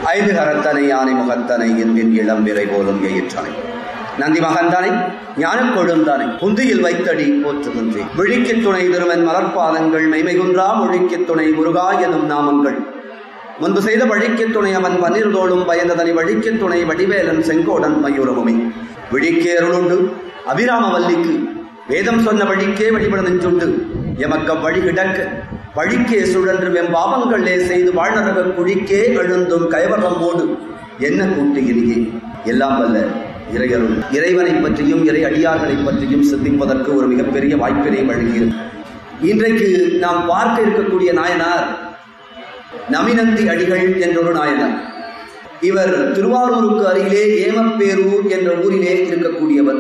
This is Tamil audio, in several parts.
ஐந்து கரத்தனை யானை முகத்தனை என்பின் இளம் விரை போலும் எயிற்றனை நந்தி மகந்தனை ஞானக் கொழுந்தனை புந்தியில் வைத்தடி போற்றுகின்றேன் விழிக்குத் துணை திருவன் மலர்பாதங்கள் மெய்மைகுன்றா மொழிக்குத் துணை முருகா எனும் நாமங்கள் முன்பு செய்த வழிக்குத் துணை அவன் பன்னிருதோளும் பயந்ததனை வழிக்குத் துணை வடிவேலன் செங்கோடன் மயூரமுமே விழிக்கே அருளுண்டு அபிராமவல்லிக்கு வேதம் சொன்ன வழிக்கே வழிபட நெஞ்சுண்டு எமக்க வழி கிடக்க வழிக்கே சுழன்று வெம் பாவங்களே செய்து வாழ்நரக குழிக்கே எழுந்தும் கைவரமோடு என்ன கூட்டு இனியே எல்லாம் வல்ல இறையருள் இறைவனை பற்றியும் இறை அடியார்களை பற்றியும் சிந்திப்பதற்கு ஒரு மிகப்பெரிய வாய்ப்பினை வழங்கியது இன்றைக்கு நாம் பார்க்க இருக்கக்கூடிய நாயனார் நமினந்தி அடிகள் என்றொரு நாயனார் இவர் திருவாரூருக்கு அருகிலே ஏமப்பேரூர் என்ற ஊரிலே இருக்கக்கூடியவர்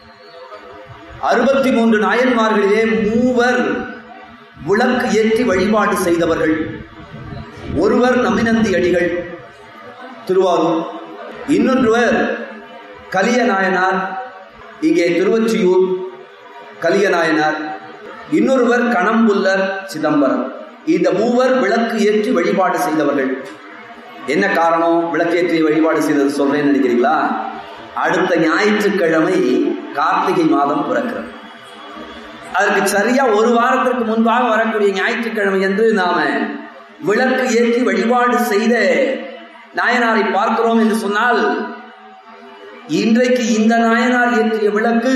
அறுபத்தி மூன்று நாயன்மார்களிலே மூவர் விளக்கு ஏற்றி வழிபாடு செய்தவர்கள் ஒருவர் நமினந்தி அடிகள் திருவாரூர் இன்னொருவர் கலிய நாயனார் இங்கே திருவொற்றியூர் கலிய நாயனார் இன்னொருவர் கணம்புல்லர் சிதம்பரம் இந்த மூவர் விளக்கு ஏற்றி வழிபாடு செய்தவர்கள் என்ன காரணம் விளக்கேற்றி வழிபாடு செய்தது சொல்றேன்னு நினைக்கிறீங்களா அடுத்த ஞாயிற்றுக்கிழமை கார்த்திகை மாதம் பிறக்கிறது அதற்கு சரியா ஒரு வாரத்திற்கு முன்பாக வரக்கூடிய ஞாயிற்றுக்கிழமை என்று நாம விளக்கு ஏற்றி வழிபாடு செய்த நாயனாரை பார்க்கிறோம் என்று சொன்னால் இன்றைக்கு இந்த நாயனார் ஏற்றிய விளக்கு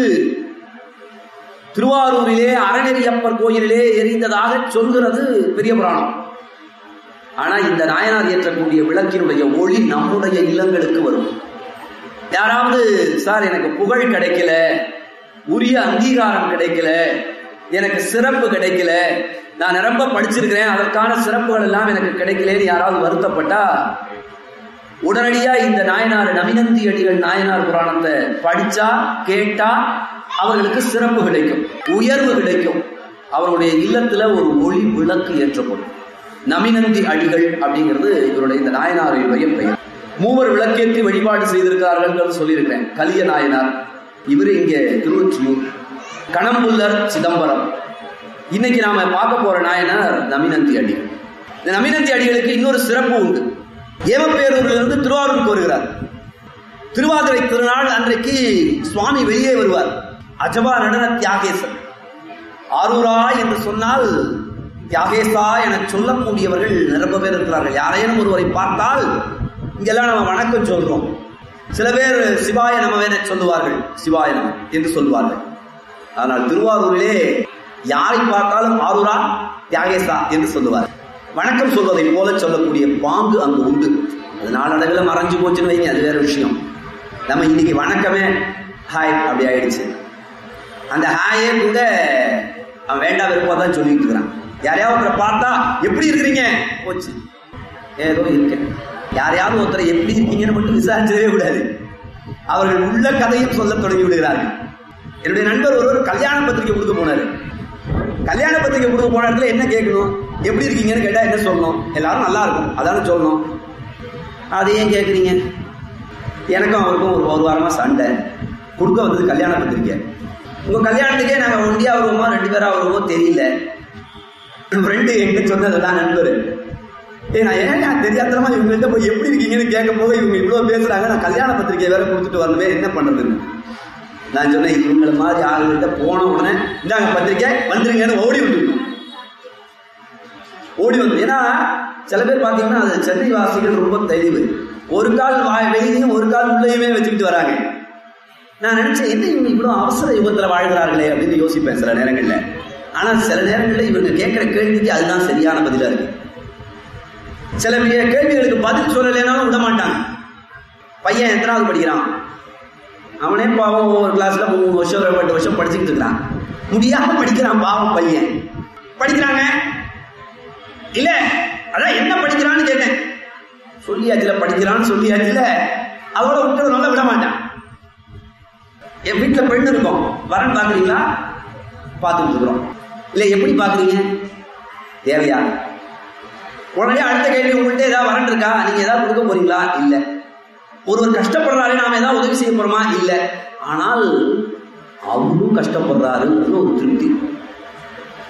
திருவாரூரிலே அறநெறியப்பர் கோயிலிலே எரிந்ததாக சொல்கிறது பெரிய புராணம் ஆனா இந்த நாயனார் ஏற்றக்கூடிய விளக்கினுடைய ஒளி நம்முடைய இல்லங்களுக்கு வரும் யாராவது சார் எனக்கு புகழ் கிடைக்கல உரிய அங்கீகாரம் கிடைக்கல எனக்கு சிறப்பு கிடைக்கல நான் நிரம்ப படிச்சிருக்கிறேன் அதற்கான சிறப்புகள் எல்லாம் எனக்கு கிடைக்கலன்னு யாராவது வருத்தப்பட்டா உடனடியா இந்த நாயனார் நவினந்தி அடிகள் நாயனார் புராணத்தை படிச்சா கேட்டா அவர்களுக்கு சிறப்பு கிடைக்கும் உயர்வு கிடைக்கும் அவருடைய இல்லத்துல ஒரு ஒளி விளக்கு ஏற்றப்படும் நமினந்தி அடிகள் அப்படிங்கிறது இவருடைய இந்த நாயனாருடைய பெயர் மூவர் விளக்கேற்றி வழிபாடு செய்திருக்கிறார்கள் சொல்லியிருக்கிறேன் கலிய நாயனார் இவர் இங்கே திருவொற்றியூர் கணம்புல்லர் சிதம்பரம் இன்னைக்கு நாம பார்க்க போற நாயனார் நமினந்தி அடிகள் இந்த நமினந்தி அடிகளுக்கு இன்னொரு சிறப்பு உண்டு ஏமப்பேரூரிலிருந்து திருவாரூருக்கு வருகிறார் திருவாதிரை திருநாள் அன்றைக்கு சுவாமி வெளியே வருவார் அஜபா நடன தியாகேசன் ஆரூரா என்று சொன்னால் தியாகேசா என சொல்லக்கூடியவர்கள் நிரம்ப பேர் இருக்கிறார்கள் யாரையும் ஒருவரை பார்த்தால் இங்கெல்லாம் நம்ம வணக்கம் சொல்றோம் சில பேர் சிவாய நமவென சொல்லுவார்கள் சிவாய நம என்று சொல்லுவார்கள் ஆனால் திருவாரூரிலே யாரை பார்த்தாலும் ஆரூரா தியாகேசா என்று சொல்லுவார் வணக்கம் சொல்வதை போல சொல்லக்கூடிய பாங்கு அங்கு உண்டு அது நாளடைவில் மறைஞ்சு போச்சுன்னு வைங்க அது வேற விஷயம் நம்ம இன்னைக்கு வணக்கமே ஹாய் அப்படி ஆயிடுச்சு அந்த ஹாயே கூட அவன் வேண்டாம் விருப்பம் தான் சொல்லிட்டு இருக்கிறான் யாரையாவது ஒருத்தரை பார்த்தா எப்படி இருக்கிறீங்க போச்சு ஏதோ இருக்கேன் யாரையாவது ஒருத்தரை எப்படி இருக்கீங்கன்னு மட்டும் விசாரிச்சதே கூடாது அவர்கள் உள்ள கதையும் சொல்ல தொடங்கி விடுகிறார்கள் என்னுடைய நண்பர் ஒருவர் கல்யாண பத்திரிக்கை கொடுக்க போனாரு கல்யாண பத்திரிக்கை கொடுக்க போன இடத்துல என்ன கேட்கணும் எப்படி இருக்கீங்கன்னு கேட்டா என்ன சொல்லணும் எல்லாரும் நல்லா இருக்கும் அதானே சொல்லணும் அது ஏன் கேட்குறீங்க எனக்கும் அவருக்கும் ஒரு ஒரு வாரமா சண்டை கொடுக்க வந்தது கல்யாண பத்திரிக்கை உங்க கல்யாணத்துக்கே நாங்க ஒண்டியா வருவோமா ரெண்டு பேரா வருவோமோ தெரியல ஃப்ரெண்டு என்கிட்ட சொன்னதெல்லாம் நண்பர் ஏய் நான் ஏன் நான் தெரியாதனமா இவங்கள்ட்ட போய் எப்படி இருக்கீங்கன்னு கேட்கும் போது இவங்க இவ்வளோ பேசுறாங்க நான் கல்யாண பத்திரிக்கை வேற கொடுத்துட்டு வரணுமே என்ன பண்றதுன்னு நான் சொன்னேன் இவங்கள மாதிரி ஆளுகிட்ட போன உடனே இந்தாங்க பத்திரிக்கை வந்துருங்கன்னு ஓடி வந்துட்டோம் ஓடி வந்து ஏன்னா சில பேர் பார்த்தீங்கன்னா அது சென்னை வாசிகள் ரொம்ப தெளிவு ஒரு கால் வாய் வெளியும் ஒரு கால் உள்ளேயுமே வச்சுக்கிட்டு வராங்க நான் நினைச்சேன் என்ன இவங்க இவ்வளோ அவசர யுகத்தில் வாழ்கிறார்களே அப்படின்னு யோசிப்பேன் சில நேரங்களில் ஆனால் சில நேரங்களில் இவங்க கேட்குற கேள்விக்கு அதுதான் சரியான பதிலாக இருக்கு சில கேள்விகளுக்கு பதில் சொல்லலைனாலும் விட மாட்டாங்க பையன் எத்தனாவது படிக்கிறான் அவனே பாவம் ஒவ்வொரு கிளாஸ்ல மூணு வருஷம் ரெண்டு வருஷம் படிச்சுக்கிட்டு இருக்கிறான் முடியாம படிக்கிறான் பாவம் பையன் படிக்கிறாங்க இல்ல அதான் என்ன படிக்கிறான்னு கேட்டேன் சொல்லியாச்சுல படிக்கிறான்னு சொல்லியாச்சுல அவளை விட்டு நல்லா விட மாட்டான் என் வீட்டுல பெண் இருக்கும் வரன் பாக்குறீங்களா பார்த்துட்டு இருக்கிறோம் இல்ல எப்படி பாக்குறீங்க தேவையா உடனே அடுத்த கேள்வி உங்கள்கிட்ட ஏதாவது வரன் இருக்கா நீங்க ஏதாவது கொடுக்க போறீங்களா இல்ல ஒருவர் கஷ்டப்படுறாரு நாம ஏதாவது உதவி செய்ய போறோமா இல்ல ஆனால் அவரும் கஷ்டப்படுறாருன்றது ஒரு திருப்தி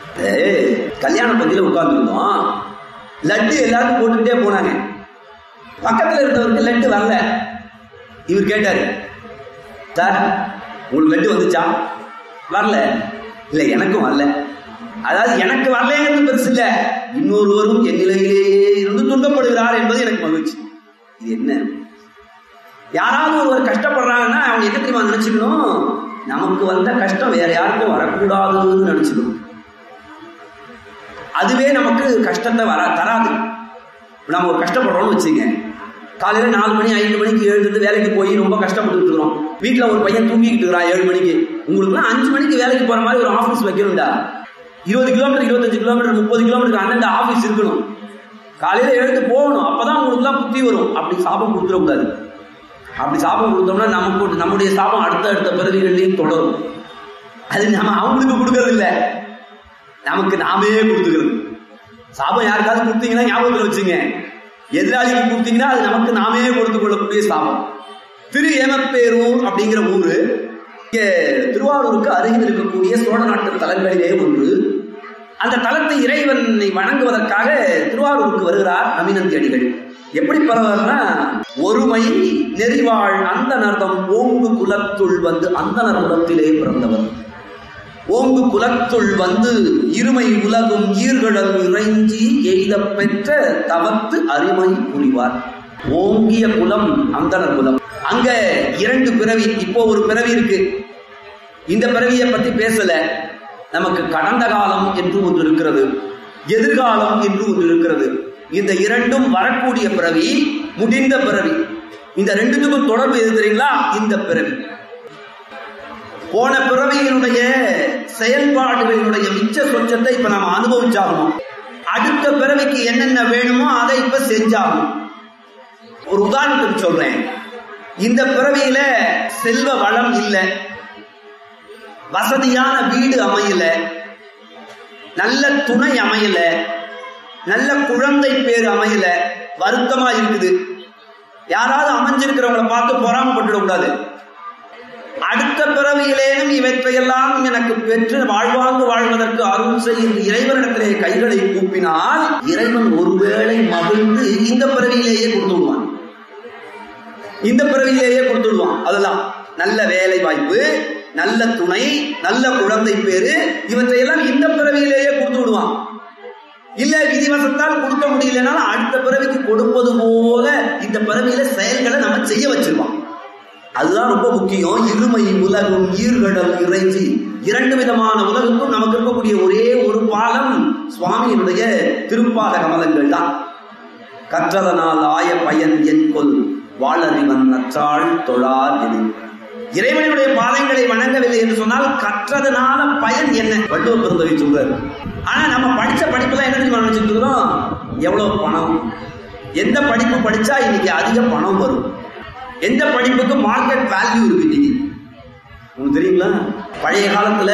கல்யாண பந்தியில உட்கார்ந்துருந்தோம் லட்டு எல்லாருக்கும் போட்டுக்கிட்டே போனாங்க பக்கத்துல இருந்தவருக்கு லட்டு வரல இவர் கேட்டாரு சார் உங்களுக்கு லட்டு வந்துச்சா வரல இல்ல எனக்கும் வரல அதாவது எனக்கு வரலங்கிறது பெருசு இல்ல இன்னொருவரும் என் நிலையிலேயே இருந்து துன்பப்படுகிறார் என்பது எனக்கு மகிழ்ச்சி இது என்ன யாராவது ஒருவர் கஷ்டப்படுறாங்கன்னா அவங்க என்ன தெரியுமா நினைச்சுக்கணும் நமக்கு வந்த கஷ்டம் வேற யாருக்கும் வரக்கூடாதுன்னு நினைச்சுக்கணும் அதுவே நமக்கு கஷ்டத்தை வர தராது இப்ப நம்ம ஒரு கஷ்டப்படுறோம்னு வச்சுங்க காலையில நாலு மணி ஐந்து மணிக்கு எழுந்து வேலைக்கு போய் ரொம்ப கஷ்டப்பட்டு இருக்கிறோம் வீட்டுல ஒரு பையன் தூங்கிக்கிட்டு இருக்கிறான் ஏழு மணிக்கு உங்களுக்குலாம் அஞ்சு மணிக்கு வேலைக்கு போற மாதிரி ஒரு ஆபீஸ் வைக்கணும்டா இருபது கிலோமீட்டர் இருபத்தஞ்சு கிலோமீட்டர் முப்பது கிலோமீட்டர் அண்ணன் ஆபீஸ் இருக்கணும் காலையில எழுந்து போகணும் அப்பதான் உங்களுக்குலாம் புத்தி வரும் அப்படி சாபம் கொடுத்துடக்கூடாது அப்படி சாபம் கொடுத்தோம்னா நமக்கு நம்முடைய சாபம் அடுத்த அடுத்த பிறவிகள்லையும் தொடரும் அது நம்ம அவங்களுக்கு கொடுக்கறது இல்லை நமக்கு நாமே கொடுத்துக்கிறது சாபம் யாருக்காவது கொடுத்தீங்கன்னா ஞாபகத்தில் வச்சுங்க எதிராளிக்கு கொடுத்தீங்கன்னா அது நமக்கு நாமே கொடுத்து கொள்ளக்கூடிய சாபம் திரு ஏமப்பேரூர் அப்படிங்கிற ஊரு இங்கே திருவாரூருக்கு அருகில் இருக்கக்கூடிய சோழ நாட்டு தலங்களிலே ஒன்று அந்த தலத்தை இறைவனை வணங்குவதற்காக திருவாரூருக்கு வருகிறார் நமினந்தி அடிகள் எப்படி பரவாயில்னா ஒருமை நெறிவாழ் அந்த நர்தம் ஓங்கு குலத்துள் வந்து அந்த நர்தத்திலே பிறந்தவர் ஓங்கு குலத்துள் வந்து இருமை உலகும் ஈர்கடல் இறைஞ்சி எய்த பெற்ற தவத்து அருமை புரிவார் ஓங்கிய குலம் அந்தனர் குலம் அங்க இரண்டு பிறவி இப்போ ஒரு பிறவி இருக்கு இந்த பிறவியை பத்தி பேசல நமக்கு கடந்த காலம் என்று ஒன்று இருக்கிறது எதிர்காலம் என்று ஒன்று இருக்கிறது இந்த இரண்டும் வரக்கூடிய பிறவி முடிந்த பிறவி இந்த ரெண்டுத்துக்கும் தொடர்பு எது தெரியுங்களா இந்த பிறவி போன பிறவியினுடைய செயல்பாடுகளினுடைய மிச்ச சொச்சத்தை இப்ப நாம அனுபவிச்சாகணும் அடுத்த பிறவிக்கு என்னென்ன வேணுமோ அதை இப்ப செஞ்சாகணும் ஒரு உதாரணத்துக்கு சொல்றேன் இந்த பிறவியில செல்வ வளம் இல்லை வசதியான வீடு அமையல நல்ல துணை அமையல நல்ல குழந்தை பேர் அமையல வருத்தமா இருக்குது யாராவது அமைஞ்சிருக்கிறவங்களை பார்த்து பொறாமப்பட்டுடக்கூடாது அடுத்த பிறவியிலேனும் இவற்றையெல்லாம் எனக்கு பெற்று வாழ்வாங்கு வாழ்வதற்கு அருள் செய்யும் இறைவனிடத்திலே கைகளை கூப்பினால் இறைவன் ஒருவேளை மகிழ்ந்து இந்த பிறவியிலேயே கொடுத்து விடுவான் இந்த பிறவியிலேயே கொடுத்து விடுவான் அதெல்லாம் நல்ல வேலை வாய்ப்பு நல்ல துணை நல்ல குழந்தை பேரு இவற்றையெல்லாம் இந்த பிறவியிலேயே கொடுத்து விடுவான் இல்ல விதிவசத்தால் கொடுக்க முடியலனாலும் அடுத்த பிறவிக்கு கொடுப்பது போல இந்த பிறவியில செயல்களை நம்ம செய்ய வச்சிருவான் அதுதான் ரொம்ப முக்கியம் இருமை உலகம் ஈர்கடல் இறைஞ்சி இரண்டு விதமான உலகத்தும் நமக்கு இருக்கக்கூடிய ஒரே ஒரு பாலம் சுவாமியினுடைய திருப்பாத கமலங்கள் தான் கற்றதனால் ஆய பயன் என் கொல் வாழறிவன் நற்றாள் தொழார் என இறைவனுடைய பாதங்களை வணங்கவில்லை என்று சொன்னால் கற்றதனால பயன் என்ன வள்ளுவ பெருந்தகை சொல்றாரு ஆனா நம்ம படிச்ச படிப்புலாம் என்ன தெரியுமா நினைச்சிட்டு இருக்கிறோம் எவ்வளவு பணம் எந்த படிப்பு படிச்சா இன்னைக்கு அதிக பணம் வரும் எந்த படிப்புக்கு மார்க்கெட் வேல்யூ இருக்கு இன்னைக்கு உங்களுக்கு தெரியுங்களா பழைய காலத்துல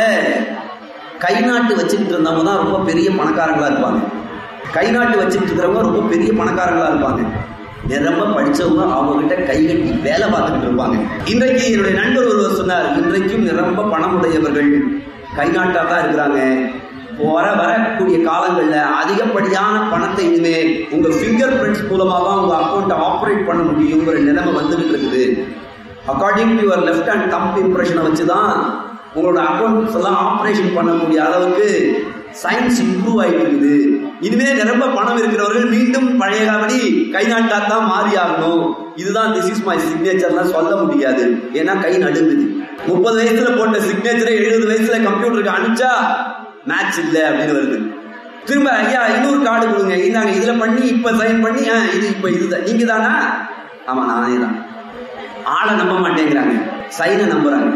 கை நாட்டு வச்சுக்கிட்டு இருந்தவங்க தான் ரொம்ப பெரிய பணக்காரங்களா இருப்பாங்க கை நாட்டு வச்சுக்கிட்டு இருக்கிறவங்க ரொம்ப பெரிய பணக்காரங்களா இருப்பாங்க நிரம்ப படிச்சவங்க அவங்க கிட்ட கை கட்டி வேலை பார்த்துக்கிட்டு இருப்பாங்க இன்றைக்கு என்னுடைய நண்பர் ஒருவர் சொன்னார் இன்றைக்கும் நிரம்ப பணம் உடையவர்கள் கை நாட்டா தான் இருக்கிறாங்க வர வரக்கூடிய காலங்களில் அதிகப்படியான பணத்தை இனிமே உங்க ஃபிங்கர் பிரிண்ட்ஸ் மூலமாக தான் உங்க அக்கௌண்ட்டை ஆப்ரேட் பண்ண முடியுங்கிற நிலைமை வந்துகிட்டு இருக்குது according to your left hand thumb இம்ப்ரெஷனை வச்சு தான் உங்களோட அக்கௌண்ட்ஸ் எல்லாம் ஆப்ரேஷன் பண்ணக்கூடிய அளவுக்கு சயின்ஸ் இம்ப்ரூவ் ஆயிட்டு இருக்குது இனிமே நிரம்ப பணம் இருக்கிறவர்கள் மீண்டும் பழையபடி கை நாட்டா தான் மாறி ஆகணும் இதுதான் திஸ் இஸ் மை சிக்னேச்சர்லாம் சொல்ல முடியாது ஏன்னா கை நடுங்குது முப்பது வயசுல போட்ட சிக்னேச்சரை எழுபது வயசுல கம்ப்யூட்டருக்கு அனுப்பிச்சா மேட்ச் இல்லை அப்படின்னு வருது திரும்ப ஐயா இன்னொரு கார்டு கொடுங்க இந்தாங்க இதுல பண்ணி இப்ப சைன் பண்ணி ஆ, இது இப்ப இதுதான் நீங்க தானா ஆமா நானே தான் ஆளை நம்ப மாட்டேங்கிறாங்க சைனை நம்புறாங்க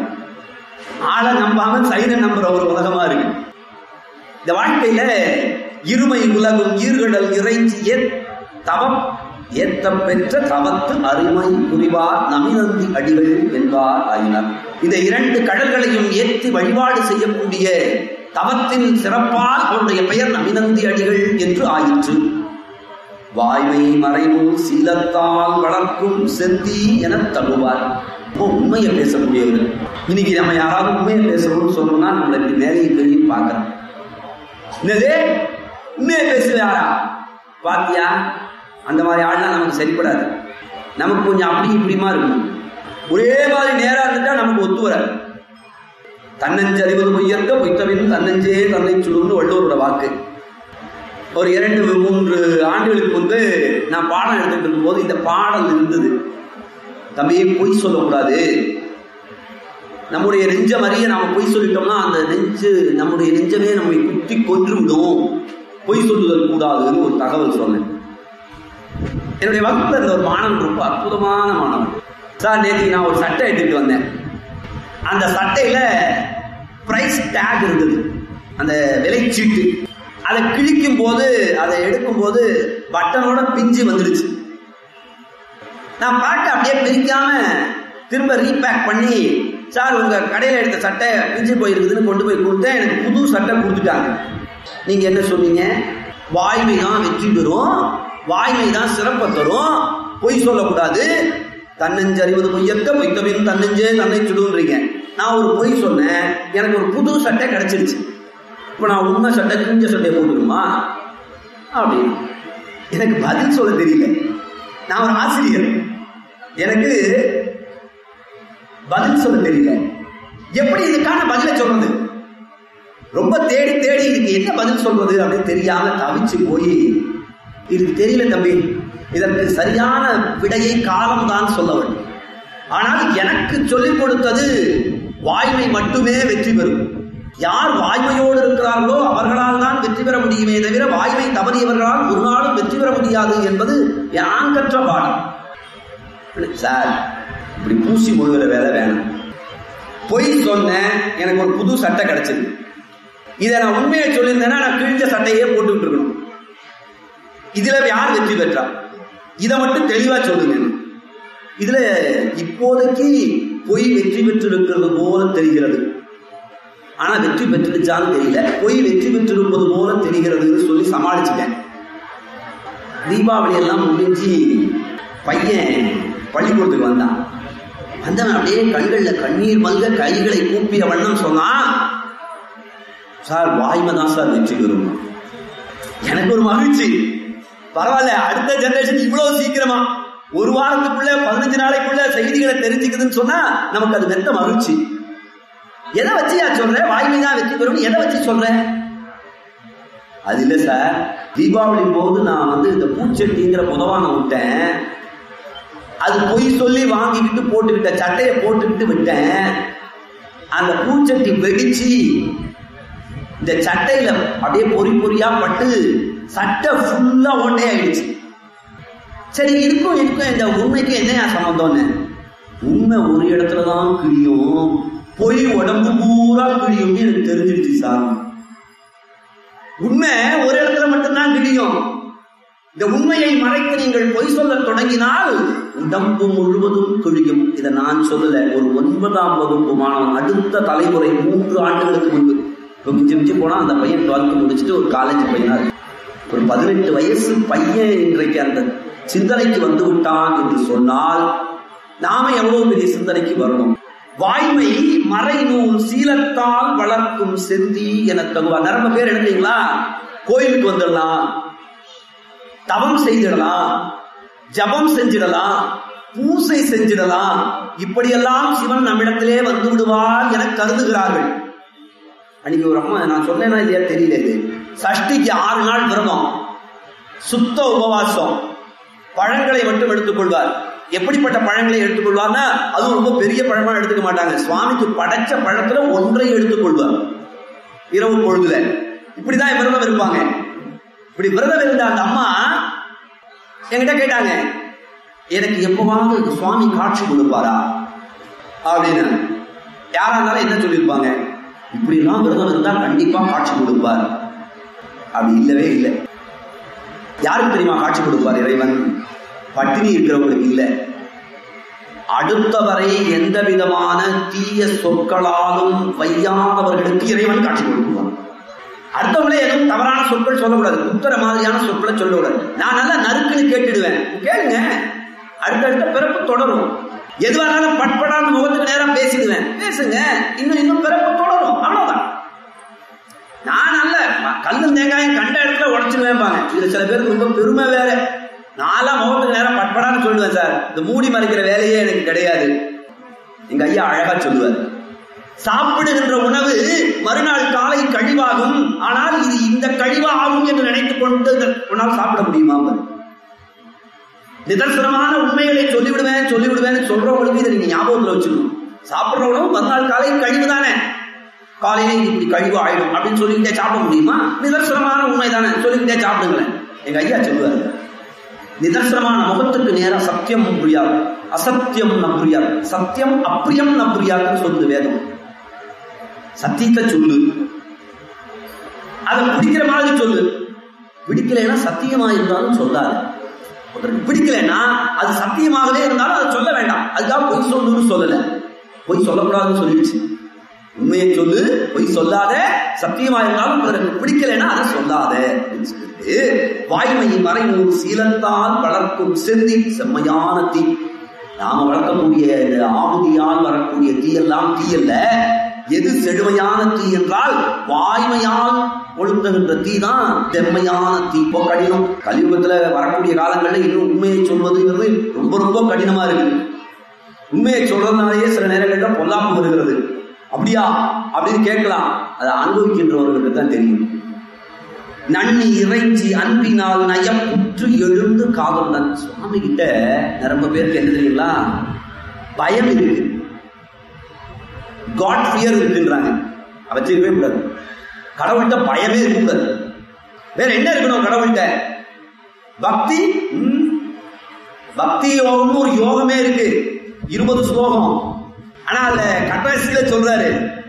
ஆளை நம்பாம சைனை நம்புற ஒரு உலகமா இருக்கு இந்த வாழ்க்கையில இருமை உலகும் ஈர்கடல் இறைஞ்சி ஏத் தவம் ஏத்த பெற்ற தவத்து அருமை புரிவார் நமினந்தி அடிகள் என்பார் ஆயினார் இந்த இரண்டு கடல்களையும் ஏற்றி வழிபாடு செய்யக்கூடிய தவத்தின் சிறப்பால் அவருடைய பெயர் நமினந்தி அடிகள் என்று ஆயிற்று வாய்மை மறைவு சீலத்தால் வளர்க்கும் செந்தி என தழுவார் ரொம்ப உண்மையை பேசக்கூடியவர் இன்னைக்கு நம்ம யாராவது உண்மையை பேசணும்னு சொன்னோம்னா நம்மளை இப்படி மேலையும் கீழையும் பார்க்கறோம் என்னது உண்மையை பேசுவாரா பாத்தியா அந்த மாதிரி ஆள்லாம் நமக்கு சரிப்படாது நமக்கு கொஞ்சம் அப்படி இப்படிமா இருக்கும் ஒரே மாதிரி நேரா இருந்துட்டா நமக்கு ஒத்து வராது தன்னஞ்சு அறிவது பொய்யற்க பொய்த்தவின் தன்னஞ்சே தன்னை சுடுன்னு வள்ளுவரோட வாக்கு ஒரு இரண்டு மூன்று ஆண்டுகளுக்கு முன்பு நான் பாடம் எடுத்துட்டு இருக்கும்போது இந்த பாடல் இருந்தது தம்பியை பொய் சொல்லக்கூடாது நம்முடைய நெஞ்சம் அறிய நாம பொய் சொல்லிட்டோம்னா அந்த நெஞ்சு நம்முடைய நெஞ்சமே நம்மை குத்தி கொன்று விடும் பொய் சொல்லுதல் கூடாதுன்னு ஒரு தகவல் சொன்னேன் என்னுடைய வகுப்புல இருந்த ஒரு மாணவன் ரொம்ப அற்புதமான மாணவன் சார் நேற்று நான் ஒரு சட்டை எடுத்துட்டு வந்தேன் அந்த சட்டையில பிரைஸ் டேக் இருந்தது அந்த விலைச்சீட்டு அதை கிழிக்கும் போது அதை எடுக்கும் போது பட்டனோட பிஞ்சு வந்துடுச்சு நான் பார்க்க அப்படியே பிரிக்காம திரும்ப ரீபேக் பண்ணி சார் உங்க கடையில எடுத்த சட்டை பிஞ்சு போயிருக்குதுன்னு கொண்டு போய் கொடுத்தேன் எனக்கு புது சட்டை கொடுத்துட்டாங்க நீங்க என்ன சொன்னீங்க வாய்மை தான் வெற்றி பெறும் வாய்மை தான் சிறப்பை தரும் பொய் சொல்லக்கூடாது தன்னஞ்சறிவது பொய்யற்க பொய்த்தவின் தன்னஞ்சே தன்னை சுடுன்றீங்க நான் ஒரு பொய் சொன்னேன் எனக்கு ஒரு புது சட்டை கிடைச்சிருச்சு இப்போ நான் உண்மை சட்டை கிஞ்ச சட்டையை போட்டுக்கணுமா அப்படின்னு எனக்கு பதில் சொல்ல தெரியல நான் ஒரு ஆசிரியர் எனக்கு பதில் சொல்ல தெரியல எப்படி இதுக்கான பதிலை சொல்றது ரொம்ப தேடி தேடி இதுக்கு என்ன பதில் சொல்றது அப்படின்னு தெரியாம தவிச்சு போய் இதுக்கு தெரியல தம்பி இதற்கு சரியான விடையை காலம்தான் சொல்ல வேண்டும் ஆனால் எனக்கு சொல்லிக் கொடுத்தது வாய்மை மட்டுமே வெற்றி பெறும் யார் வாய்மையோடு இருக்கிறார்களோ அவர்களால் தான் வெற்றி பெற முடியுமே தவிர வாய்மை தவறியவர்களால் ஒரு நாளும் வெற்றி பெற முடியாது என்பது நான் கற்ற பாடம் சார் இப்படி பூசி முழுகிற வேலை வேணும் பொய் சொன்னேன் எனக்கு ஒரு புது சட்டை கிடைச்சது இதை நான் உண்மையை சொல்லியிருந்தேன்னா நான் கிழிஞ்ச சட்டையே போட்டுக்கிட்டு இருக்கணும் இதுல யார் வெற்றி பெற்றா இதை மட்டும் தெளிவா சொல்லுங்க இதுல இப்போதைக்கு பொய் வெற்றி பெற்றிருக்கிறது போல தெரிகிறது ஆனா வெற்றி பெற்றிருச்சான்னு தெரியல பொய் வெற்றி பெற்றிருப்பது போல தெரிகிறதுன்னு சொல்லி சமாளிச்சுட்டேன் தீபாவளி எல்லாம் முடிஞ்சு பையன் பள்ளிக்கூடத்துக்கு வந்தான் வந்தவன் அப்படியே கண்கள்ல கண்ணீர் மல்க கைகளை கூப்பிய வண்ணம் சொன்னான் சார் வாய்மை தான் சார் வெற்றி பெறும் எனக்கு ஒரு மகிழ்ச்சி பரவாயில்ல அடுத்த ஜெனரேஷன் இவ்வளவு சீக்கிரமா ஒரு வாரத்துக்குள்ள பதினஞ்சு நாளைக்குள்ள செய்திகளை தெரிஞ்சுக்குதுன்னு சொன்னா நமக்கு அது மெத்த மகிழ்ச்சி எதை வச்சு சொல்ற வாய்மை தான் வெற்றி பெறும் எதை வச்சு சொல்றேன் அது இல்ல சார் தீபாவளி போது நான் வந்து இந்த பூச்செட்டிங்கிற புதவான விட்டேன் அது பொய் சொல்லி வாங்கிக்கிட்டு போட்டுக்கிட்ட சட்டையை போட்டுக்கிட்டு விட்டேன் அந்த பூச்சட்டி வெடிச்சு இந்த சட்டையில அப்படியே பொறி பொறியா பட்டு சட்டை ஃபுல்லா ஓட்டே ஆயிடுச்சு சரி இருக்கும் இருக்கும் இந்த உண்மைக்கு என்ன சம்பந்தம்னு உண்மை ஒரு இடத்துல தான் கிழியும் பொய் உடம்பு பூரா கிழியும்னு எனக்கு தெரிஞ்சிருச்சு சார் உண்மை ஒரு இடத்துல மட்டும்தான் கிழியும் இந்த உண்மையை மறைத்து நீங்கள் பொய் சொல்ல தொடங்கினால் உடம்பு முழுவதும் கிழியும் இதை நான் சொல்லல ஒரு ஒன்பதாம் வகுப்பு மாணவன் அடுத்த தலைமுறை மூன்று ஆண்டுகளுக்கு முன்பு இப்போ மிஞ்சி மிஞ்சி போனா அந்த பையன் டுவெல்த் முடிச்சுட்டு ஒரு காலேஜ் பையனா இருக்கு. ஒரு பதினெட்டு வயசு பையன் இன்றைக்கு அந்த சிந்தனைக்கு வந்து விட்டான் என்று சொன்னால் நாம எவ்வளவு பெரிய சிந்தனைக்கு வரணும் வாய்மை மறைநூல் சீலத்தால் வளர்க்கும் செந்தி என தகுவா நிரம்ப பேர் எடுத்தீங்களா கோயிலுக்கு வந்துடலாம் தவம் செய்திடலாம் ஜபம் செஞ்சிடலாம் பூசை செஞ்சிடலாம் இப்படியெல்லாம் சிவன் நம்மிடத்திலே வந்து விடுவார் என கருதுகிறார்கள் அன்னைக்கு ஒரு அம்மா நான் சொன்னேனா இல்லையா தெரியல இது சஷ்டிக்கு ஆறு நாள் விரதம் சுத்த உபவாசம் பழங்களை மட்டும் எடுத்துக்கொள்வார் எப்படிப்பட்ட பழங்களை எடுத்துக்கொள்வார்னா அதுவும் ரொம்ப பெரிய பழமா எடுத்துக்க மாட்டாங்க சுவாமிக்கு படைச்ச பழத்துல ஒன்றை எடுத்துக்கொள்வார் இரவு பொழுதுல இப்படிதான் விரதம் இருப்பாங்க இப்படி விரதம் இருந்த அந்த அம்மா என்கிட்ட கேட்டாங்க எனக்கு எப்பவாவது சுவாமி காட்சி கொடுப்பாரா அப்படின்னு யாரா இருந்தாலும் என்ன சொல்லியிருப்பாங்க இப்படிலாம் விரதம் இருந்தா கண்டிப்பா காட்சி கொடுப்பார் அப்படி இல்லவே இல்லை யாருக்கு தெரியுமா காட்சி கொடுப்பார் இறைவன் பட்டினி இருக்கிறவங்களுக்கு இல்லை அடுத்தவரை எந்த விதமான தீய சொற்களாலும் வையாதவர்களுக்கு இறைவன் காட்சி கொடுக்குவான் அடுத்தவங்களே எதுவும் தவறான சொற்கள் சொல்லக்கூடாது உத்தர மாதிரியான சொற்களை சொல்லக்கூடாது நான் நல்லா நறுக்குன்னு கேட்டுடுவேன் கேளுங்க அடுத்தடுத்த பிறப்பு தொடரும் எதுவாக இருந்தாலும் பட்படான்னு முகத்துக்கு நேரம் பேசிடுவேன் பேசுங்க இன்னும் இன்னும் பிறப்பு தொடரும் அவ்வளவுதான் நான் நல்ல கல்லு தேங்காயம் கண்ட இடத்துல உடச்சிருவேன் பாங்க இதுல சில பேருக்கு ரொம்ப பெருமை வேற நான்லாம் முகத்துக்கு நேரம் பட்படான்னு சொல்லுவேன் சார் இந்த மூடி மறைக்கிற வேலையே எனக்கு கிடையாது எங்க ஐயா அழகா சொல்லுவார் சாப்பிடுகின்ற உணவு மறுநாள் காலை கழிவாகும் ஆனால் இது இந்த கழிவா ஆகும் என்று நினைத்துக் கொண்டு உன்னால் சாப்பிட முடியுமா பாரு. நிதர்சனமான உண்மைகளை சொல்லிவிடுவேன் சொல்லிவிடுவேன் சொல்றவங்களுக்கு இதை நீங்க ஞாபகத்துல வச்சுக்கணும் சாப்பிடுற உணவு மறுநாள் காலை கழிவு தானே காலையில இது இப்படி கழிவு ஆயிடும் அப்படின்னு சொல்லிக்கிட்டே சாப்பிட முடியுமா நிதர்சனமான உண்மை தானே சொல்லிக்கிட்டே சாப்பிடுங்களேன் எங்க ஐயா சொல்லுவாரு நிதர்சனமான முகத்துக்கு நேரம் சத்தியம் புரியாது அசத்தியம் நம் புரியாது சத்தியம் அப்பிரியம் நம் புரியாதுன்னு சொல்லுது வேதம் சத்தியத்தை சொல்லு அதை பிடிக்கிற மாதிரி சொல்லு பிடிக்கலைன்னா சத்தியமா இருந்தாலும் சொல்லாது ஒருத்தருக்கு பிடிக்கலைன்னா அது சத்தியமாகவே இருந்தாலும் அதை சொல்ல வேண்டாம் அதுக்காக பொய் சொல்லணும்னு சொல்லல பொய் சொல்லக்கூடாதுன்னு சொல்லிடுச்சு உண்மையை சொல்லு பொய் சொல்லாத சத்தியமா இருந்தாலும் பிறருக்கு பிடிக்கலைன்னா அதை சொல்லாத அப்படின்னு சொல்லிட்டு வாய்மையை மறைநூறு சீலத்தால் வளர்க்கும் செந்தி செம்மையான தீ நாம வளர்க்கக்கூடிய இந்த ஆகுதியால் வரக்கூடிய தீயெல்லாம் தீயல்ல எது செழுமையான தீ என்றால் வாய்மையால் கொளுத்துகின்ற தீ தான் செம்மையான தீ இப்போ கடினம் கலியுகத்துல வரக்கூடிய காலங்கள்ல இன்னும் உண்மையை சொல்வதுங்கிறது ரொம்ப ரொம்ப கடினமா இருக்குது உண்மையை சொல்றதுனாலேயே சில நேரங்களில் பொல்லாப்பு வருகிறது அப்படியா அப்படின்னு கேட்கலாம் அதை அனுபவிக்கின்றவர்களுக்கு தான் தெரியும் நன்னி இறைஞ்சி அன்பினால் நயப்புற்று எழுந்து காதலுடன் சுவாமி கிட்ட ரொம்ப பேருக்கு என்ன தெரியுங்களா பயம் இருக்கு காட் ஃபியர் இருக்குன்றாங்க வச்சுக்கவே கூடாது கடவுள்கிட்ட பயமே இருக்கக்கூடாது வேற என்ன இருக்கணும் கடவுள்கிட்ட பக்தி ம், பக்தி யோகம்னு ஒரு யோகமே இருக்கு இருபது ஸ்லோகம் ஆனா அதுல கடைசியில சொல்றாரு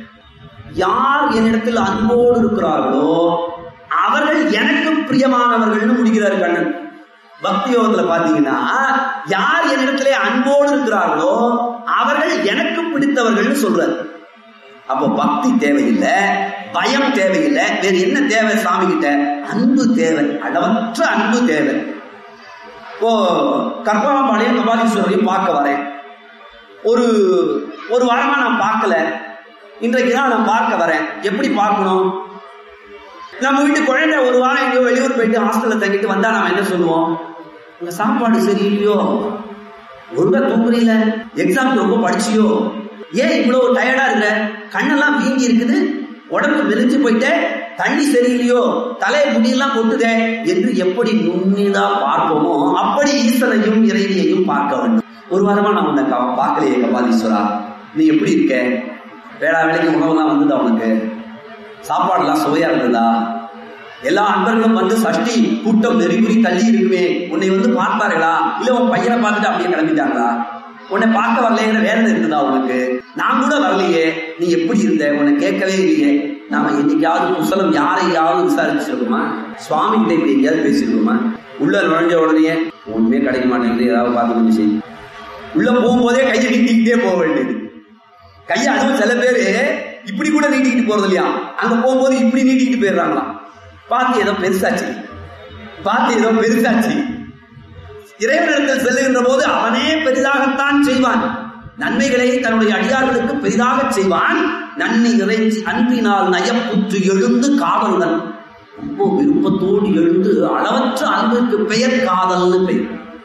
யார் என்னிடத்தில் அன்போடு இருக்கிறார்களோ அவர்கள் எனக்கு பிரியமானவர்கள்னு முடிக்கிறார் கண்ணன் பக்தி யோகத்துல பாத்தீங்கன்னா யார் என்னிடத்திலே அன்போடு இருக்கிறார்களோ அவர்கள் எனக்கு பிடித்தவர்கள்னு சொல்றாரு அப்போ பக்தி தேவையில்லை பயம் தேவையில்லை வேற என்ன தேவை சாமி கிட்ட அன்பு தேவை அளவற்ற அன்பு தேவை இப்போ கற்பகாம்பாளையம் கபாலீஸ்வரரையும் பார்க்க வரேன் ஒரு ஒரு வாரமா நான் பார்க்கல இன்றைக்கு தான் நான் பார்க்க வரேன் எப்படி பார்க்கணும் நம்ம வீட்டு குழந்தை ஒரு வாரம் எங்கேயோ வெளியூர் போயிட்டு ஹாஸ்டல்ல தங்கிட்டு வந்தா நாம என்ன சொல்லுவோம் உங்க சாப்பாடு சரியில்லையோ ஒழுங்கா தூங்குறீல எக்ஸாம்க்கு ரொம்ப படிச்சியோ ஏன் இவ்வளவு டயர்டா இருக்க கண்ணெல்லாம் வீங்கி இருக்குது உடம்பு மெலிஞ்சு போயிட்டே தண்ணி சரியில்லையோ தலை முடியெல்லாம் கொட்டுதே என்று எப்படி நுண்ணிதா பார்ப்போமோ அப்படி ஈஸ்வரையும் இறைவியையும் பார்க்க வேண்டும் ஒரு வாரமா நான் உன்னை கா- பார்க்கலையே கபாலீஸ்வரா நீ எப்படி இருக்க வேளா வேலைக்கு உணவுலாம் வந்ததா உனக்கு சாப்பாடுலாம் சுவையா இருந்ததா எல்லா அன்பர்களும் வந்து சஷ்டி கூட்டம் நெறிமுறி தள்ளி இருக்குமே உன்னை வந்து பார்த்தார்களா இல்ல உன் பையனை பார்த்துட்டு அப்படியே கிளம்பிட்டாங்களா உன்னை பார்க்க வரலைங்கிற வேதனை இருக்குதா உனக்கு நான் கூட வரலையே நீ எப்படி இருந்த உன்னை கேட்கவே இல்லையே நாம என்னைக்காவது குசலம் யாரையாவது விசாரிச்சிருக்கோமா சுவாமி கிட்ட இப்படி எங்கேயாவது பேசிருக்கோமா உள்ள நுழைஞ்ச உடனே ஒண்ணுமே கிடைக்க மாட்டேங்குது ஏதாவது பார்த்து கொஞ்சம் செய் உள்ள போகும்போதே கையை நீட்டிக்கிட்டே போக வேண்டியது கையை அதுவும் சில பேரு இப்படி கூட நீட்டிக்கிட்டு போறது இல்லையா அங்க போகும்போது இப்படி நீட்டிக்கிட்டு போயிடுறாங்களாம் பார்த்து ஏதோ பெருசாச்சு பார்த்து ஏதோ பெருசாச்சு இறைவனிடத்தில் செல்லுகின்ற போது அவனே பெரிதாகத்தான் செய்வான் நன்மைகளை தன்னுடைய அடியார்களுக்கு பெரிதாக செய்வான் நன்னி இறைஞ்சி அன்பினால் நயப்புற்று எழுந்து காதலுடன் ரொம்ப விருப்பத்தோடு எழுந்து அளவற்ற அன்புக்கு பெயர் காதல்னு பெயர்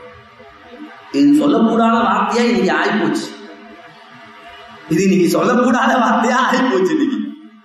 இது சொல்லக்கூடாத வார்த்தையா இன்னைக்கு ஆயிப்போச்சு இது இன்னைக்கு சொல்லக்கூடாத வார்த்தையா ஆயிப்போச்சு இன்னைக்கு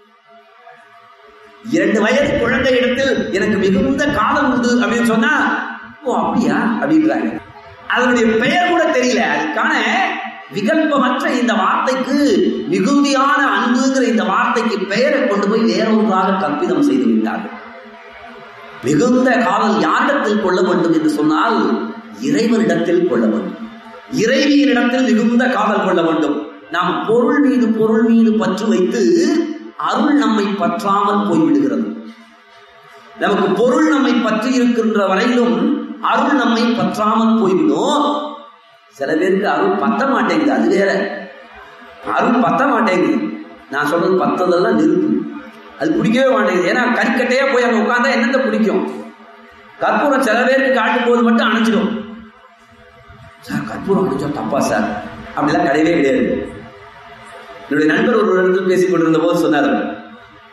இரண்டு வயது குழந்தை இடத்தில் எனக்கு மிகுந்த காதல் உண்டு அப்படின்னு சொன்னா ஓ அப்படியா அப்படின்றாங்க அதனுடைய பெயர் கூட தெரியல அதுக்கான விகல்பமற்ற இந்த வார்த்தைக்கு மிகுதியான அன்புங்கிற இந்த வார்த்தைக்கு பெயரை கொண்டு போய் வேறொன்றாக கற்பிதம் செய்து விட்டார்கள் மிகுந்த காதல் யாரிடத்தில் கொள்ள வேண்டும் என்று சொன்னால் இறைவனிடத்தில் கொள்ள வேண்டும் இறைவியனிடத்தில் மிகுந்த காதல் கொள்ள வேண்டும் நாம் பொருள் மீது பொருள் மீது பற்று வைத்து அருள் நம்மை பற்றாமல் போய்விடுகிறது நமக்கு பொருள் நம்மை பற்றி இருக்கின்ற வரையிலும் அருள் நம்மை பற்றாமல் போய்விடும் சில பேருக்கு அருள் பத்த மாட்டேங்குது அது வேற அருள் பத்த மாட்டேங்குது நான் சொல்றது பத்ததெல்லாம் நெருப்பு அது பிடிக்கவே மாட்டேங்குது ஏன்னா கறிக்கட்டையா போய் அங்க உட்கார்ந்தா என்னத்தை பிடிக்கும் கற்பூரம் சில பேருக்கு காட்டும் போது மட்டும் அணைச்சிடும் சார் கற்பூரம் அணைச்சா தப்பா சார் அப்படிலாம் கிடையவே கிடையாது என்னுடைய நண்பர் ஒரு இடத்துல பேசிக் கொண்டிருந்த போது சொன்னார்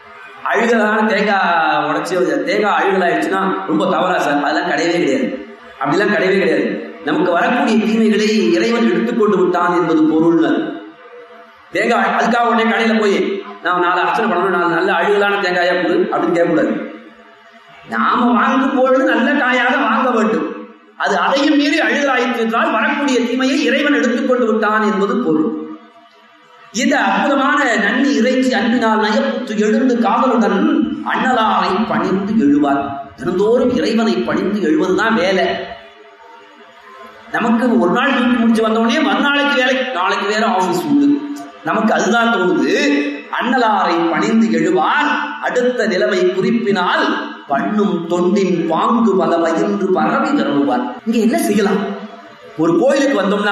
அழுகலான தேங்காய் உடைச்சி தேங்காய் அழுகலாயிடுச்சுன்னா ரொம்ப தவறா சார் அதெல்லாம் கிடையவே கிடையாது அப்படிலாம் கிடையவே கிடையாது நமக்கு வரக்கூடிய தீமைகளை இறைவன் எடுத்துக்கொண்டு விட்டான் என்பது பொருள் தேங்காய் அதுக்காக உடனே கடையில போய் நான் நாலு அர்ச்சனை பண்ணணும் நாலு நல்ல அழுகலான தேங்காயா கொடு அப்படின்னு கேட்கக்கூடாது நாம வாங்கும் பொழுது நல்ல காயாக வாங்க வேண்டும் அது அதையும் மீறி அழுகலாயிற்று என்றால் வரக்கூடிய தீமையை இறைவன் எடுத்துக்கொண்டு விட்டான் என்பது பொருள் இந்த அற்புதமான நன்னி இறைச்சி அன்பினால் நயப்புற்று எழுந்து காதலுடன் அண்ணலாரை பணிந்து எழுவார் தினந்தோறும் இறைவனை பணிந்து எழுவதுதான் வேலை நமக்கு ஒரு நாள் டியூட்டி முடிச்சு வந்தோடனே மறுநாளைக்கு வேலை நாளைக்கு வேற ஆபீஸ் உண்டு நமக்கு அதுதான் தோணுது அண்ணலாரை பணிந்து எழுவார் அடுத்த நிலைமை குறிப்பினால் பண்ணும் தொண்டின் பாங்கு பல பயின்று பரவி தருவார் இங்க என்ன செய்யலாம் ஒரு கோயிலுக்கு வந்தோம்னா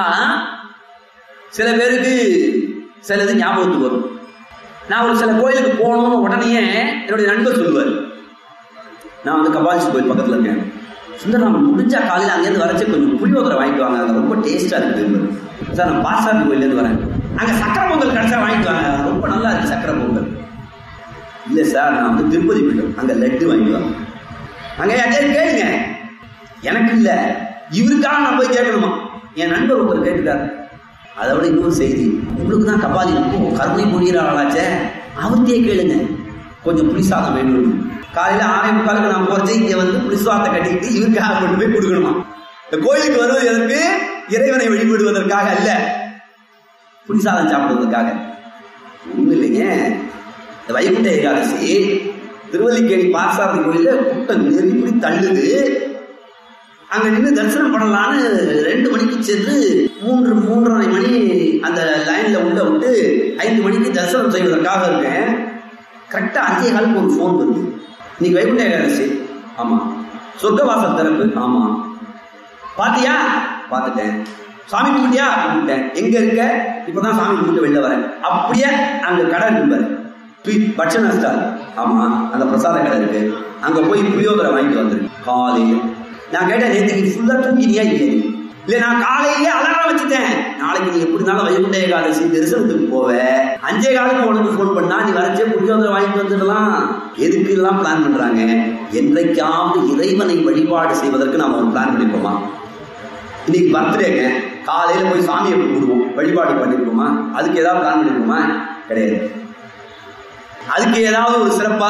சில பேருக்கு சிலது ஞாபகத்துக்கு வரும் நான் ஒரு சில கோயிலுக்கு போகணும்னு உடனே என்னுடைய நண்பர் சொல்லுவார் நான் வந்து கபாலிசி கோயில் பக்கத்தில் இருக்கேன் சுந்தரம் முடிஞ்சா காலையில் அங்கேருந்து வரச்சு கொஞ்சம் புளியோதரை வாங்கிட்டு வாங்க அது ரொம்ப டேஸ்டா இருக்குது சார் நான் பாசாமி கோயிலேருந்து வரேன் அங்கே சக்கரை பொங்கல் கிடைச்சா வாங்கிட்டு வாங்க ரொம்ப நல்லா இருக்கு சக்கரை பொங்கல் இல்லை சார் நான் வந்து திருப்பதி போயிட்டோம் அங்கே லட்டு வாங்கிட்டு வாங்க அங்கே யாரையும் கேளுங்க எனக்கு இல்லை இவருக்காக நான் போய் கேட்கணுமா என் நண்பர் ஒருத்தர் கேட்டுட்டார் அதை விட இன்னொரு செய்தி உங்களுக்கு தான் கபாலி ரொம்ப கருணை புரிகிற ஆளாச்சே அவர்கிட்டயே கேளுங்க கொஞ்சம் புளிசாதம் வேணும் காலையில ஆறே முக்காலுக்கு நான் போறது இங்க வந்து புளிசாதத்தை கட்டிக்கிட்டு இவருக்காக கொண்டு போய் கொடுக்கணுமா இந்த கோயிலுக்கு வருவது எதற்கு இறைவனை வழிபடுவதற்காக அல்ல புளிசாதம் சாப்பிடுவதற்காக ஒண்ணும் இல்லைங்க இந்த வைகுண்ட ஏகாதசி திருவல்லிக்கேணி பாசாரதி கோயில கூட்டம் நெருங்கி தள்ளுது அங்க நின்று தரிசனம் பண்ணலான்னு ரெண்டு மணிக்கு சென்று மூன்று மூன்றரை மணி அந்த லைன்ல உள்ள விட்டு ஐந்து மணிக்கு தரிசனம் செய்வதற்காக இருக்கேன் கரெக்டா அஞ்சே காலுக்கு ஒரு ஃபோன் வருது இன்னைக்கு வைகுண்ட ஏகாதசி ஆமா சொர்க்கவாசல் திறப்பு ஆமா பாத்தியா பார்த்துட்டேன் சாமி கும்பிட்டியா கும்பிட்டேன் எங்க இருக்க இப்பதான் சாமி கும்பிட்டு வெளில வரேன் அப்படியே அங்க கடை இருக்கு பாரு பி- பட்சண ஸ்டால் ஆமா அந்த பிரசாத கடை இருக்கு அங்க போய் புளியோதரை வாங்கிட்டு வந்துருக்கு காலையில நான் கேட்டேன் நேற்று நீ ஃபுல்லா தூங்கினியா இல்லையா நீ? இல்ல நான் காலையிலே அலாரம் வச்சுட்டேன் நாளைக்கு நீ எப்படி இருந்தாலும் வைகுண்ட ஏகாதசி தரிசனத்துக்கு போவ அஞ்சே காலுக்கு உனக்கு ஃபோன் பண்ணா நீ வரச்சே புளியோதரை வாங்கிட்டு வந்துடலாம் எதுக்கு எல்லாம் பிளான் பண்றாங்க என்றைக்காவது இறைவனை வழிபாடு செய்வதற்கு நாம ஒரு பிளான் பண்ணிப்போமா இன்னைக்கு பர்த்டேங்க காலையில போய் சாமியை கும்பிடுவோம் வழிபாடு பண்ணிருக்கோமா அதுக்கு ஏதாவது பிளான் பண்ணிருக்கோமா கிடையாது அதுக்கு ஏதாவது ஒரு சிறப்பா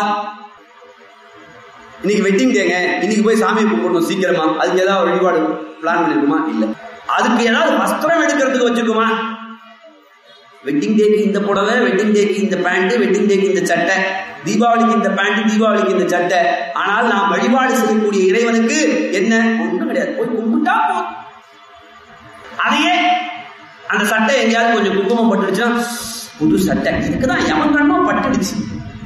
இன்னைக்கு வெட்டிங் டேங்க இன்னைக்கு போய் சாமியை கும்பிடணும் சீக்கிரமா அதுக்கு ஏதாவது வழிபாடு பிளான் பண்ணிருக்கோமா இல்ல அதுக்கு ஏதாவது வஸ்திரம் எடுக்கிறதுக்கு வச்சிருக்கோமா வெட்டிங் டேக்கு இந்த புடவை வெட்டிங் டேக்கு இந்த பேண்ட் வெட்டிங் டேக்கு இந்த சட்டை தீபாவளிக்கு இந்த பேண்ட் தீபாவளிக்கு இந்த சட்டை ஆனால் நாம் வழிபாடு செய்யக்கூடிய இறைவனுக்கு என்ன ஒண்ணும் கிடையாது போய் கும்பிட்டா போதும் அதையே அந்த சட்டை எங்கேயாவது கொஞ்சம் குங்குமம் பட்டுடுச்சுன்னா புது சட்டை இதுக்குதான் எவன் கண்ணோ பட்டுடுச்சு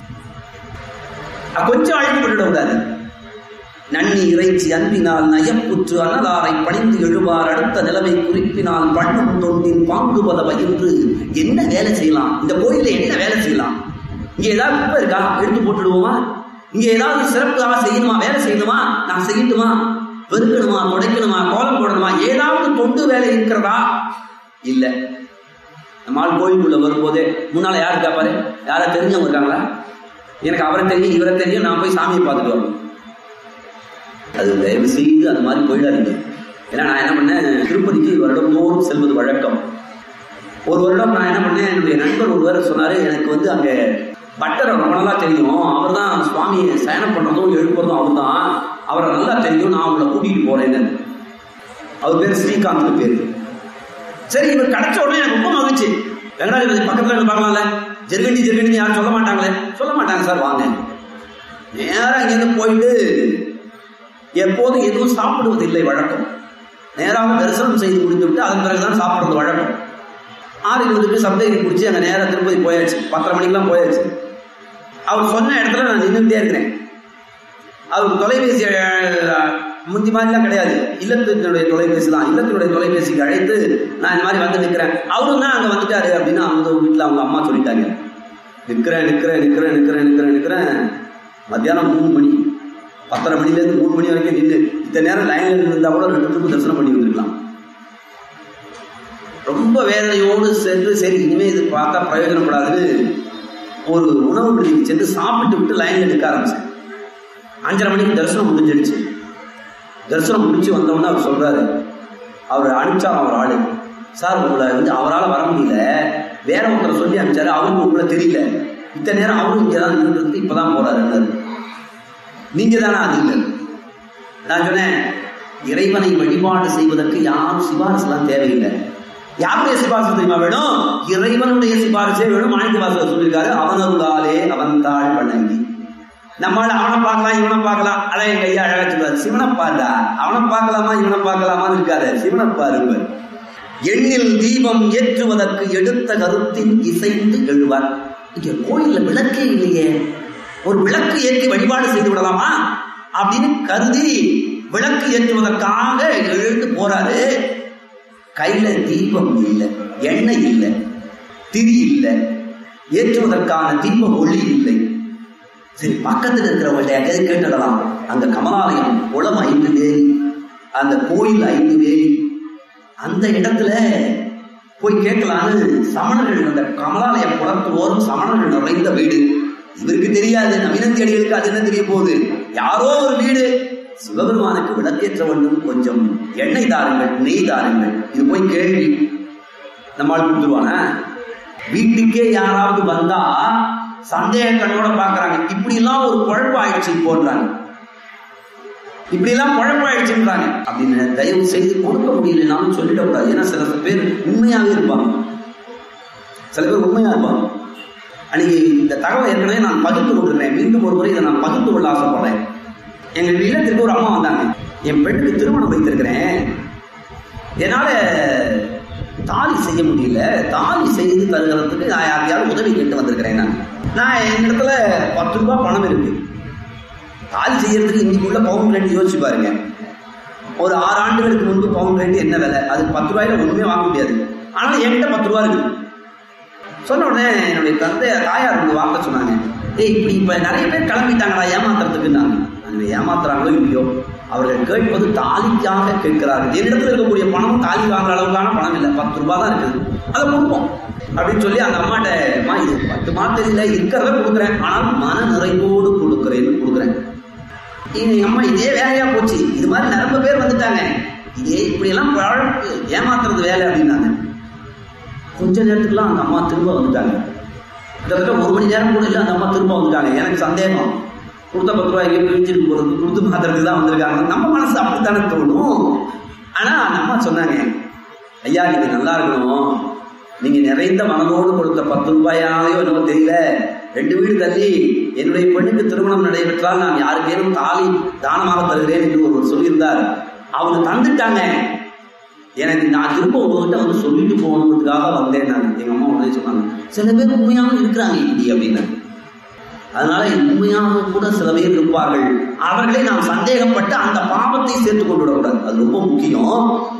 அஹ் கொஞ்சம் அழைப்பு விடக்கூடாது நன்னி இறைச்சி அன்பினால் நயப்புற்று அனலாரை பணிந்து எழுவார் அடுத்த நிலைமை குறிப்பினால் பண்ணும் தொண்டின் பாங்கு பல பயின்று என்ன வேலை செய்யலாம் இந்த கோயில்ல என்ன வேலை செய்யலாம் இங்க ஏதாவது குப்பை இருக்கா எடுத்து போட்டுடுவோமா இங்க ஏதாவது சிறப்பாக செய்யணுமா வேலை செய்யணுமா நான் செய்யட்டுமா பெருக்கணுமா துடைக்கணுமா கோலம் போடணுமா ஏதாவது தொண்டு வேலை இருக்கிறதா இல்ல நம்ம ஆள் கோயிலுக்குள்ள வரும்போதே முன்னால யாரு இருக்கா பாரு யாரா தெரிஞ்சவங்க இருக்காங்களா எனக்கு அவரை தெரியும் இவரை தெரியும் நான் போய் சாமியை பார்த்துட்டு வரணும் அது தயவு செய்து அந்த மாதிரி போயிடாதீங்க ஏன்னா நான் என்ன பண்ணேன் திருப்பதிக்கு வருடந்தோறும் செல்வது வழக்கம் ஒரு வருடம் நான் என்ன பண்ணேன் என்னுடைய நண்பர் ஒருவர் சொன்னாரு எனக்கு வந்து அங்க பட்டரை ரொம்ப நல்லா தெரியும் அவர் தான் சுவாமியை சயனம் பண்றதும் எழுப்புறதும் அவர் தான் அவரை நல்லா தெரியும் நான் அவங்கள கூட்டிட்டு போறேன்னு அவர் பேர் ஸ்ரீகாந்த் பேரு சரி இவர் கிடைச்ச உடனே எனக்கு ரொம்ப மகிழ்ச்சி வெங்கடாஜலபதி பக்கத்துல இருந்து பார்க்கலாம்ல ஜெர்கண்டி ஜெர்கண்டி யாரும் சொல்ல மாட்டாங்களே சொல்ல மாட்டாங்க சார் வாங்க நேரா இங்கேருந்து போயிட்டு எப்போதும் எதுவும் சாப்பிடுவதில்லை வழக்கம் நேராக தரிசனம் செய்து முடித்து விட்டு அதன் பிறகுதான் சாப்பிடுறது வழக்கம் ஆறு இருபதுக்கு சப்தைக்கு பிடிச்சி அங்கே நேராக திருப்பதி போயாச்சு பத்தரை மணிக்கெல்லாம் போயாச்சு அவர் சொன்ன இடத்துல நான் நின்றுட்டே இருக்கிறேன் அவர் தொலைபேசி அஹ், முந்தி மாதிரிலாம் கிடையாது இல்லத்தினுடைய தொலைபேசி தான் இல்லத்தினுடைய தொலைபேசிக்கு அழைத்து நான் இந்த மாதிரி வந்து நிற்கிறேன் அவரும் தான் அங்கே வந்துட்டாரு அப்படின்னு அவங்க வீட்டில் அவங்க அம்மா சொல்லிட்டாங்க நிற்கிறேன் நிற்கிறேன் நிற்கிறேன் நிற்கிறேன் நிற்கிறேன் நிற்கிறேன் மத்தியானம் மூணு மணி பத்தரை மணிலேருந்து மூணு மணி வரைக்கும் நின்று இத்தனை நேரம் லைனில் இருந்தால் கூட ரெண்டு ட்ரிப்பு தரிசனம் பண்ணி வந்திருக்கலாம் ரொம்ப வேதனையோடு சென்று சரி இனிமே இது பார்த்தா பிரயோஜனப்படாதுன்னு ஒரு உணவு விடுதிக்கு சென்று சாப்பிட்டு விட்டு லைன்ல நிற்க ஆரம்பிச்சேன் அஞ்சரை மணிக்கு தரிசனம் முடிஞ்சிடுச்சு தரிசனம் முடிச்சு வந்தோடனே அவர் சொல்றாரு அவர் அனுப்பிச்சா அவர் ஆளு சார் உங்களை வந்து அவரால் வர முடியல வேற ஒருத்தரை சொல்லி அனுப்பிச்சாரு அவருக்கு உங்களை தெரியல இத்தனை நேரம் அவரும் இங்கே தான் இருந்துட்டு இப்பதான் போறாரு நீங்க தானே அது இல்லை நான் சொன்னேன் இறைவனை வழிபாடு செய்வதற்கு யாரும் சிபாரிசுலாம் தேவையில்லை யாருடைய சிபாரிசு தெரியுமா வேணும் இறைவனுடைய சிபாரிசே வேணும் மாணிக்க வாசகர் சொல்லியிருக்காரு அவனருளாலே அவன் தாழ் வணங்கி நம்மளால அவனை பார்க்கலாம் இவனை பார்க்கலாம் அதான் எங்க ஐயா அழகா சொல்லுவார் சிவனை பாருடா அவனை பார்க்கலாமா இவனை பார்க்கலாமான்னு இருக்காரு சிவனை பாருங்க எண்ணில் தீபம் ஏற்றுவதற்கு எடுத்த கருத்தின் இசைந்து எழுவார் இங்க கோயில்ல விளக்கே இல்லையே ஒரு விளக்கு ஏற்றி வழிபாடு செய்து விடலாமா அப்படின்னு கருதி விளக்கு ஏற்றுவதற்காக எழுந்து போறாரு கையில தீபம் இல்லை எண்ணெய் இல்லை திரி இல்லை ஏற்றுவதற்கான தீப ஒளி இல்லை சரி பக்கத்தில் இருக்கிறவங்கள்ட்ட யாரையாவது கேட்டுடலாம் அந்த கமலாலயம் குளம் ஐந்து வேலி அந்த கோயில் ஐந்து வேலி அந்த இடத்துல போய் கேட்கலான்னு சமணர்கள் அந்த கமலாலய குளத்து ஓரம் சமணர்கள் நிறைந்த வீடு இவருக்கு தெரியாது நவீனத்தேடிகளுக்கு அது என்ன தெரிய போகுது யாரோ ஒரு வீடு சிவபெருமானுக்கு விளக்கேற்ற வேண்டும் கொஞ்சம் எண்ணெய் தாருங்கள் நெய் தாருங்கள் இது போய் கேள்வி நம்மால் கொடுத்துருவானா வீட்டுக்கே யாராவது வந்தா சந்தேக கண்ணோட பாக்குறாங்க இப்படி எல்லாம் ஒரு குழப்ப ஆயிடுச்சு போன்றாங்க இப்படி எல்லாம் குழப்ப ஆயிடுச்சுன்றாங்க அப்படின்னு தயவு செய்து கொடுக்க முடியலனாலும் சொல்லிடக்கூடாது ஏன்னா சில பேர் உண்மையாவே இருப்பாங்க சில பேர் உண்மையா இருப்பாங்க அன்னைக்கு இந்த தகவல் ஏற்கனவே நான் பகிர்ந்து கொண்டிருக்கிறேன் மீண்டும் ஒரு முறை இதை நான் பகிர்ந்து கொள்ள ஆசைப்படுறேன் எங்க இல்லத்திற்கு ஒரு அம்மா வந்தாங்க என் பெண்ணுக்கு திருமணம் வைத்திருக்கிறேன் என்னால தாலி செய்ய முடியல தாலி செய்து தருகிறதுக்கு நான் யாரையாவது உதவி கேட்டு வந்திருக்கிறேன் நான் நான் என்னிடத்துல பத்து ரூபாய் பணம் இருக்கு தாலி செய்யறதுக்கு இன்னைக்குள்ள பவுன் ரேட் யோசிச்சு பாருங்க ஒரு ஆறு ஆண்டுகளுக்கு முன்பு பவுன் ரேட் என்ன விலை அது பத்து ரூபாயில ஒண்ணுமே வாங்க முடியாது ஆனால் என்கிட்ட பத்து ரூபா இருக்கு சொன்ன உடனே என்னுடைய தந்தை தாயார் வந்து வாங்க சொன்னாங்க ஏய் இப்படி இப்ப நிறைய பேர் கிளம்பிட்டாங்களா ஏமாத்துறதுக்கு நாங்க அந்த ஏமாத்துறாங்களோ இல்லையோ அவர்கள் கேட்பது தாலிக்காக கேட்கிறார்கள் என்னிடத்துல இருக்கக்கூடிய பணம் தாலி வாங்குற அளவுக்கான பணம் இல்லை பத்து ரூபாய் தான் இருக்குது அதை கொடுப்போம் அப்படின்னு சொல்லி அந்த அம்மாட்ட அம்மா இது பத்து மாத்திரையில இருக்கிறத கொடுக்குறேன் ஆனால் மன நிறைவோடு கொடுக்குறேன்னு கொடுக்குறேன் எங்க அம்மா இதே வேலையா போச்சு இது மாதிரி நிரம்ப பேர் வந்துட்டாங்க இதே இப்படி எல்லாம் பழப்பு ஏமாத்துறது வேலை அப்படின்னாங்க கொஞ்ச நேரத்துக்குலாம் அந்த அம்மா திரும்ப வந்துட்டாங்க கிட்டத்தட்ட ஒரு மணி நேரம் கூட இல்லை அந்த அம்மா திரும்ப வந்துட்டாங்க எனக்கு சந்தேகம் கொடுத்த பத்து ரூபாய்க்கு பிரிஞ்சிருக்கு போகிறது கொடுத்து மாத்திரத்துக்கு தான் வந்திருக்காங்க நம்ம மனசு அப்படித்தானே தோணும் ஆனா அந்த அம்மா சொன்னாங்க ஐயா நீங்க நல்லா இருக்கணும் நீங்க நிறைந்த மனதோடு கொடுத்த பத்து ரூபாயாலையோ என்னவோ தெரியல ரெண்டு வீடு தள்ளி என்னுடைய பெண்ணுக்கு திருமணம் நடைபெற்றால் நான் யாருக்கேனும் தாலி தானமாக தருகிறேன் என்று ஒருவர் சொல்லியிருந்தார் அவங்க தந்துட்டாங்க எனக்கு நான் திரும்ப உங்ககிட்ட வந்து சொல்லிட்டு போகணுன்றதுக்காக வந்தேன் நான் எங்க அம்மா உடனே சொன்னாங்க சில பேர் உண்மையாக இருக்கிறாங்க இப்படி அப்படின்னு அதனால உண்மையாக கூட சில பேர் இருப்பார்கள் அவர்களை நாம் சந்தேகப்பட்டு அந்த பாவத்தை சேர்த்து கொண்டு விடக்கூடாது அது ரொம்ப முக்கியம்